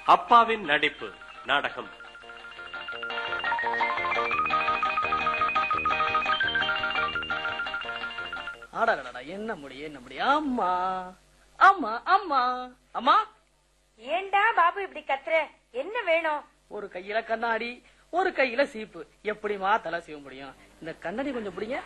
அப்பாவின் நடிப்பு நாடகம் ஆடாடா என்ன முடியும் என்ன முடியும் அம்மா அம்மா அம்மா அம்மா ஏண்டா பாபு இப்படி கத்துற என்ன வேணும் ஒரு கையில கண்ணாடி ஒரு கையில சீப்பு எப்படிமா தலை செய்ய முடியும் இந்த கண்ணாடி கொஞ்சம் பிடிங்க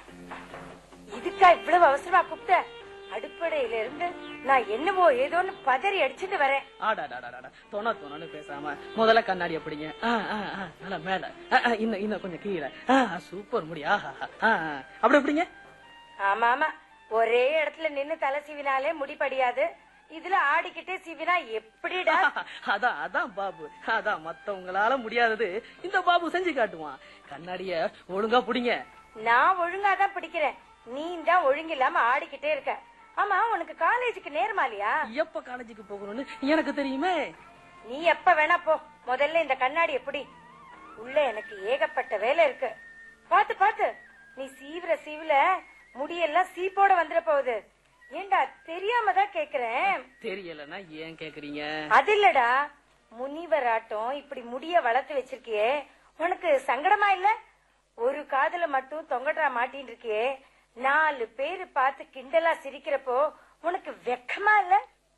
இதுக்கா இவ்வளவு அவசரமா கூப்பிட்ட அடுப்படையில இருந்து நான் என்னவோ ஏதோன்னு பதறி அடிச்சுட்டு வரேன் ஆடாடாடாடா தொண தொணன்னு பேசாம முதல்ல கண்ணாடி எப்படிங்க ஆ, ஆ, ஆ, நல்லா மேல ஆ, ஆ, இன்னும் இன்னும் கொஞ்சம் கீழே ஆ, ஆ, சூப்பர் முடி ஆஹா ஆ, ஆ. அப்படி எப்படிங்க ஆமா ஆமா ஒரே இடத்துல நின்னு தலை சீவினாலே முடிப்படியாது இதுல ஆடிக்கிட்டே சீவினா எப்படிடா அதான் அதான் பாபு அதான் மத்தவங்களால முடியாதது இந்த பாபு செஞ்சு காட்டுவான் கண்ணாடிய ஒழுங்கா புடிங்க நான் ஒழுங்கா தான் பிடிக்கிறேன் நீ தான் ஒழுங்கில்லாம ஆடிக்கிட்டே இருக்க ஆமா உனக்கு காலேஜுக்கு நேர்மாலியா எப்ப காலேஜுக்கு போகணும்னு எனக்கு தெரியுமே நீ எப்ப வேணா போ முதல்ல இந்த கண்ணாடி எப்படி உள்ள எனக்கு ஏகப்பட்ட வேலை இருக்கு பாத்து பாத்து நீ சீவிர சீவில முடியெல்லாம் சீப்போட வந்துட போகுது ஏண்டா தெரியாம தான் கேக்குறேன் தெரியலன்னா ஏன் கேக்குறீங்க அது இல்லடா முனிவராட்டம் இப்படி முடிய வளர்த்து வச்சிருக்கியே உனக்கு சங்கடமா இல்ல ஒரு காதுல மட்டும் தொங்கட்டா மாட்டின்னு இருக்கியே நாலு பேரு பார்த்து கிண்டலா சிரிக்கிறப்போ உனக்கு வெக்கமா இல்ல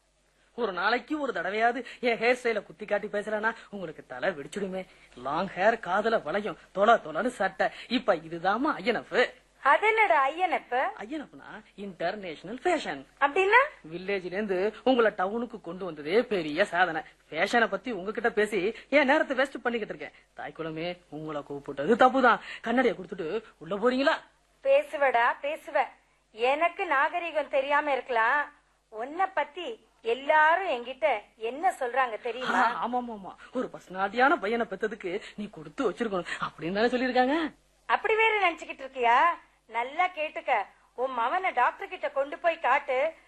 ஒரு நாளைக்கு ஒரு தடவையாவது என் ஹேர் ஸ்டைல குத்தி காட்டி பேசுறேன்னா உங்களுக்கு தலை வெடிச்சிடுமே லாங் ஹேர் காதுல வளையும் தொலை தொலைன்னு சட்டை இப்ப இதுதாம்மா ஐயனப் அது என்னடா ஐயனப்ப ஐயனப்னா இன்டர்நேஷனல் ஃபேஷன் அப்படின்னா வில்லேஜ்ல இருந்து உங்களை டவுனுக்கு கொண்டு வந்ததே பெரிய சாதனை ஃபேஷனை பத்தி உங்ககிட்ட பேசி என் நேரத்தை வேஸ்ட் பண்ணிக்கிட்டு இருக்கேன் தாய்க்குளமே உங்களை கூப்பிட்டது தப்புதான் கண்ணாடியை கொடுத்துட்டு உள்ள போறீங்களா பேசுவடா பேசுவ எனக்கு நாகரிகம் தெரியாம இருக்கலாம் உன்னை பத்தி எல்லாரும் என்கிட்ட என்ன சொல்றாங்க தெரியுமா ஆமா ஆமா ஆமா ஒரு பர்சனாலிட்டியான பையனை பெத்ததுக்கு நீ கொடுத்து வச்சிருக்கணும் அப்படின்னு தானே சொல்லியிருக்காங்க அப்படி வேற நினைச்சுக்கிட்டு இருக்கியா நல்லா கேட்டுக்க உன் மவனை டாக்டர் கிட்ட கொண்டு போய் காட்டு